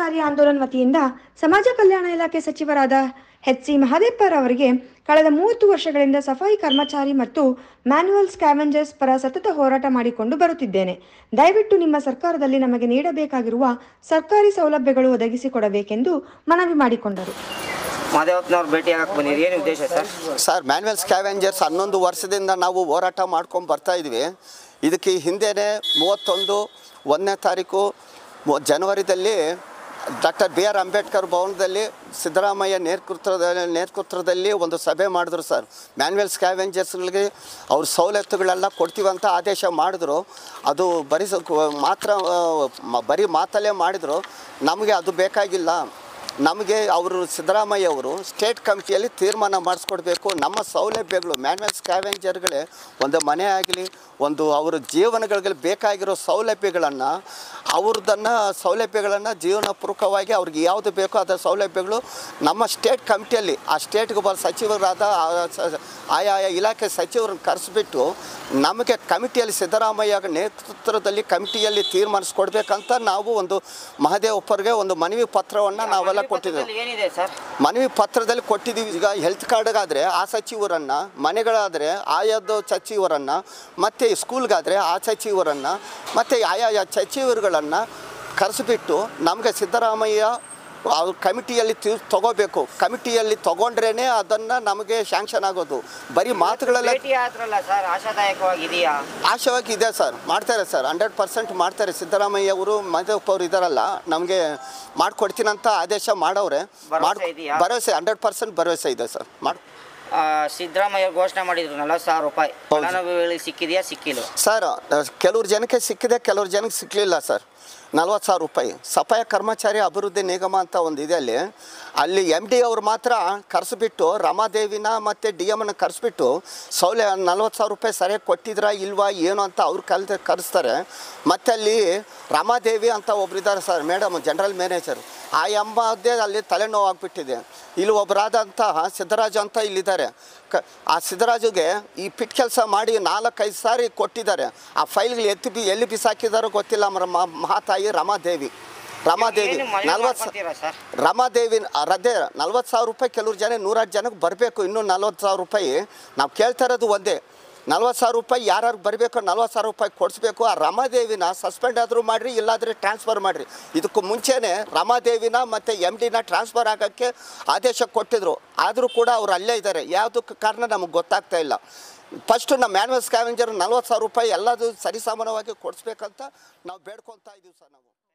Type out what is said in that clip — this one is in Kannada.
ಕರ್ಮಚಾರಿ ಆಂದೋಲನ್ ವತಿಯಿಂದ ಸಮಾಜ ಕಲ್ಯಾಣ ಇಲಾಖೆ ಸಚಿವರಾದ ಎಚ್ ಸಿ ಮಹದೇಪ್ಪರ್ ಅವರಿಗೆ ಕಳೆದ ಮೂವತ್ತು ವರ್ಷಗಳಿಂದ ಸಫಾಯಿ ಕರ್ಮಚಾರಿ ಮತ್ತು ಮ್ಯಾನ್ಯುವಲ್ ಸ್ಕ್ಯಾವೆಂಜರ್ಸ್ ಪರ ಸತತ ಹೋರಾಟ ಮಾಡಿಕೊಂಡು ಬರುತ್ತಿದ್ದೇನೆ ದಯವಿಟ್ಟು ನಿಮ್ಮ ಸರ್ಕಾರದಲ್ಲಿ ನಮಗೆ ನೀಡಬೇಕಾಗಿರುವ ಸರ್ಕಾರಿ ಸೌಲಭ್ಯಗಳು ಒದಗಿಸಿಕೊಡಬೇಕೆಂದು ಮನವಿ ಮಾಡಿಕೊಂಡರು ಮಾದೇವಪ್ಪನವ್ರು ಭೇಟಿ ಆಗಕ್ಕೆ ಬಂದಿರಿ ಏನು ಉದ್ದೇಶ ಸರ್ ಸರ್ ಮ್ಯಾನ್ಯಲ್ ಸ್ಕ್ಯಾವೆಂಜರ್ಸ್ ಹನ್ನೊಂದು ವರ್ಷದಿಂದ ನಾವು ಹೋರಾಟ ಮಾಡ್ಕೊಂಡು ಬರ್ತಾ ಇದ್ವಿ ಇದಕ್ಕೆ ಹಿಂದೆನೇ ಮೂವತ್ತೊಂದು ಒಂದನೇ ತಾರೀಕು ಮು- ಜನವರಿದಲ್ಲಿ ಡಾಕ್ಟರ್ ಬಿ ಆರ್ ಅಂಬೇಡ್ಕರ್ ಭವನದಲ್ಲಿ ಸಿದ್ದರಾಮಯ್ಯ ನೇತೃತ್ವದ ನೇತೃತ್ವದಲ್ಲಿ ಒಂದು ಸಭೆ ಮಾಡಿದ್ರು ಸರ್ ಮ್ಯಾನ್ಯಲ್ ಸ್ಕ್ಯಾವೆಂಜರ್ಸ್ಗಳಿಗೆ ಅವ್ರ ಸವಲತ್ತುಗಳೆಲ್ಲ ಕೊಡ್ತೀವಂತ ಆದೇಶ ಮಾಡಿದ್ರು ಅದು ಬರೀ ಸ- ಮಾತ್ರ ಆ, ಮ- ಬರೀ ಮಾತಲ್ಲೇ ಮಾಡಿದ್ರು ನಮಗೆ ಅದು ಬೇಕಾಗಿಲ್ಲ ನಮಗೆ ಅವರು ಸಿದ್ದರಾಮಯ್ಯ ಅವರು ಸ್ಟೇಟ್ ಕಮಿಟಿಯಲ್ಲಿ ತೀರ್ಮಾನ ಮಾಡಿಸ್ಕೊಡ್ಬೇಕು ನಮ್ಮ ಸೌಲಭ್ಯಗಳು ಮ್ಯಾನ್ಯಲ್ ಸ್ಕ್ಯಾವೆಂಜರ್ಗಳೇ ಒಂದು ಮನೆ ಆಗಲಿ ಒಂದು ಅವರ ಜೀವನಗಳಿಗೆ ಬೇಕಾಗಿರೋ ಸೌಲಭ್ಯಗಳನ್ನು ಅವ್ರದ್ದನ್ನು ಸೌಲಭ್ಯಗಳನ್ನು ಜೀವನ ಪೂರ್ವಕವಾಗಿ ಅವ್ರಿಗೆ ಯಾವುದು ಬೇಕೋ ಅದರ ಸೌಲಭ್ಯಗಳು ನಮ್ಮ ಸ್ಟೇಟ್ ಕಮಿಟಿಯಲ್ಲಿ ಆ ಸ್ಟೇಟ್ಗೆ ಬರೋ ಸಚಿವರಾದ ಆ ಸ- ಆಯಾ ಇಲಾಖೆ ಸಚಿವರನ್ನು ಕರೆಸಿಬಿಟ್ಟು ನಮಗೆ ಕಮಿಟಿಯಲ್ಲಿ ಸಿದ್ದರಾಮಯ್ಯ ನೇತೃತ್ವದಲ್ಲಿ ಕಮಿಟಿಯಲ್ಲಿ ತೀರ್ಮಾನಿಸ್ಕೊಡ್ಬೇಕಂತ ನಾವು ಒಂದು ಮಹದೇವಪ್ಪರಿಗೆ ಒಂದು ಮನವಿ ಪತ್ರವನ್ನು ನಾವೆಲ್ಲ ಕೊಟ್ಟಿದ್ದೇವೆ ಪತ್ರದಲ್ಲಿ ಏನಿದೆ ಸರ್ ಮನವಿ ಪತ್ರದಲ್ಲಿ ಕೊಟ್ಟಿದ್ದೀವಿ ಈಗ ಹೆಲ್ತ್ ಕಾರ್ಡ್ಗಾದರೆ ಆ ಸಚಿವರನ್ನು ಮನೆಗಳಾದರೆ ಆಯಾದ ಸಚಿವರನ್ನು ಮತ್ತು ಸ್ಕೂಲ್ಗಾದರೆ ಆ ಸಚಿವರನ್ನು ಮತ್ತು ಆಯಾ ಸಚಿವರುಗಳನ್ನು ಕರೆಸಿಬಿಟ್ಟು ನಮಗೆ ಸಿದ್ದರಾಮಯ್ಯ ಅವ್ರ ಕಮಿಟಿಯಲ್ಲಿ ತಿ ತಗೋಬೇಕು ಕಮಿಟಿಯಲ್ಲಿ ತಗೊಂಡ್ರೇ ಅದನ್ನು ನಮಗೆ ಶಾಂಕ್ಷನ್ ಆಗೋದು ಬರೀ ಮಾತುಗಳೆಲ್ಲ ಭೇಟಿ ಆದ್ರಲ್ಲ ಸರ್ ಆಶಾದಾಯಕವಾಗಿದೆಯಾ ಆಶವಾಗಿ ಇದೆ ಸರ್ ಮಾಡ್ತಾರೆ ಸರ್ ಹಂಡ್ರೆಡ್ ಪರ್ಸೆಂಟ್ ಮಾಡ್ತಾರೆ ಸಿದ್ದರಾಮಯ್ಯ ಅವರು ಮಹದೇವಪ್ಪ ಅವರು ಇದ್ದಾರಲ್ಲ ನಮಗೆ ಮಾಡ್ಕೊಡ್ತೀನಂತ ಆದೇಶ ಮಾಡವ್ರೆ ಭರವಸೆ ಇದೆಯಾ? ಭರವಸೆ ಹಂಡ್ರೆಡ್ ಪರ್ಸೆಂಟ್ ಭರವಸೆ ಇದೆ ಸರ್ ಮಾಡಿ ಆ, ಸಿದ್ದರಾಮಯ್ಯ ಘೋಷಣೆ ಮಾಡಿದ್ರು ನಲವತ್ತು ಸಾವಿರ ರೂಪಾಯಿ ಹೌದು. ಫಲಾನುಭವಿಗಳಿಗೆ ಸಿಕ್ಕಿದೆಯಾ ಸಿಕ್ಕಿಲ್ಲ ಸರ್ ಕೆಲವ್ರು ಜನಕ್ಕೆ ಸಿಕ್ಕಿದೆ ಕೆಲವ್ರು ಜನಕ್ಕೆ ಸಿಕ್ಕಲಿಲ್ಲ ಸರ್ ನಲ್ವತ್ತು ಸಾವಿರ ರೂಪಾಯಿ ಸಫಾಯ ಕರ್ಮಚಾರಿ ಅಭಿವೃದ್ಧಿ ನಿಗಮ ಅಂತ ಒಂದು ಇದೆ ಅಲ್ಲಿ ಅಲ್ಲಿ ಎಮ್ ಡಿ ಅವ್ರು ಮಾತ್ರ ಕರೆಸಿಬಿಟ್ಟು ರಮಾದೇವಿನ ಮತ್ತು ಡಿ ಎಮನ್ನ ಕರೆಸ್ಬಿಟ್ಟು ಸೌಲಭ್ಯ ನಲ್ವತ್ತು ಸಾವಿರ ರೂಪಾಯಿ ಸರಿಯಾಗಿ ಕೊಟ್ಟಿದ್ರಾ ಇಲ್ವಾ ಏನು ಅಂತ ಅವ್ರು ಕಲ್ ಕರೆಸ್ತಾರೆ ಮತ್ತು ಅಲ್ಲಿ ರಮಾದೇವಿ ಅಂತ ಒಬ್ರಿದ್ದಾರೆ ಸರ್ ಮೇಡಮ್ ಜನರಲ್ ಮ್ಯಾನೇಜರ್ ಆ ಎಂಬದೇ ಅಲ್ಲಿ ತಲೆನೋವು ಆಗ್ಬಿಟ್ಟಿದೆ ಇಲ್ಲಿ ಒಬ್ಬರಾದಂತಹ ಸಿದ್ದರಾಜು ಅಂತ ಇಲ್ಲಿದ್ದಾರೆ ಕ ಆ ಸಿದ್ದರಾಜುಗೆ ಈ ಪಿಟ್ ಕೆಲಸ ಮಾಡಿ ನಾಲ್ಕೈದು ಸಾರಿ ಕೊಟ್ಟಿದ್ದಾರೆ ಆ ಫೈಲ್ಗಳು ಎತ್ತಿ ಬಿ ಎಲ್ಲಿ ಬಿಸಾಕಿದಾರೋ ಗೊತ್ತಿಲ್ಲ ನಮ್ಮ ಮ- ಮಹಾತಾಯಿ ರಮಾದೇವಿ ರಮಾದೇವಿ ಏನು ಮನೆ ನಲ್ವತ್ತು ಮಾಡ್ಕೊಂತೀರಾ ಸರ್ ರಮಾದೇವಿ ರದ್ದೆ ನಲ್ವತ್ತು ಸಾವಿರ ರೂಪಾಯಿ ಕೆಲವ್ರು ಜನ ನೂರಾರು ಜನಕ್ಕೆ ಬರಬೇಕು ಇನ್ನೂ ನಲ್ವತ್ತು ಸಾವಿರ ರೂಪಾಯಿ ನಾವು ಕೇಳ್ತಾ ಇರೋದು ಒಂದೇ ನಲ್ವತ್ತು ಸಾವಿರ ರೂಪಾಯಿ ಯಾರ್ಯಾರು ಬರಬೇಕು ನಲ್ವತ್ತು ಸಾವಿರ ರೂಪಾಯಿ ಕೊಡಿಸ್ಬೇಕು ಆ ರಮಾದೇವಿನ ಸಸ್ಪೆಂಡ್ ಆದರೂ ಮಾಡಿರಿ ಇಲ್ಲಾದರೆ ಟ್ರಾನ್ಸ್ಫರ್ ಮಾಡಿರಿ ಇದಕ್ಕೂ ಮುಂಚೆನೇ ರಮಾದೇವಿನ ಮತ್ತು ಎಮ್ ಡಿನ ಟ್ರಾನ್ಸ್ಫರ್ ಆಗೋಕ್ಕೆ ಆದೇಶ ಕೊಟ್ಟಿದ್ರು ಆದರೂ ಕೂಡ ಅವ್ರು ಅಲ್ಲೇ ಇದ್ದಾರೆ ಯಾವುದಕ್ಕೆ ಕಾರಣ ನಮಗೆ ಗೊತ್ತಾಗ್ತಾ ಇಲ್ಲ ಫಸ್ಟು ನಮ್ಮ ಮ್ಯಾನ್ವಲ್ ಸ್ಕ್ಯಾವೆಂಜರ್ ನಲ್ವತ್ತು ಸಾವಿರ ರೂಪಾಯಿ ಎಲ್ಲದು ಸರಿಸಮಾನವಾಗಿ ಕೊಡಿಸ್ಬೇಕಂತ ನಾವು ಬೇಡ್ಕೊತಾ ಇದ್ದೀವಿ ಸರ್ ನಾವು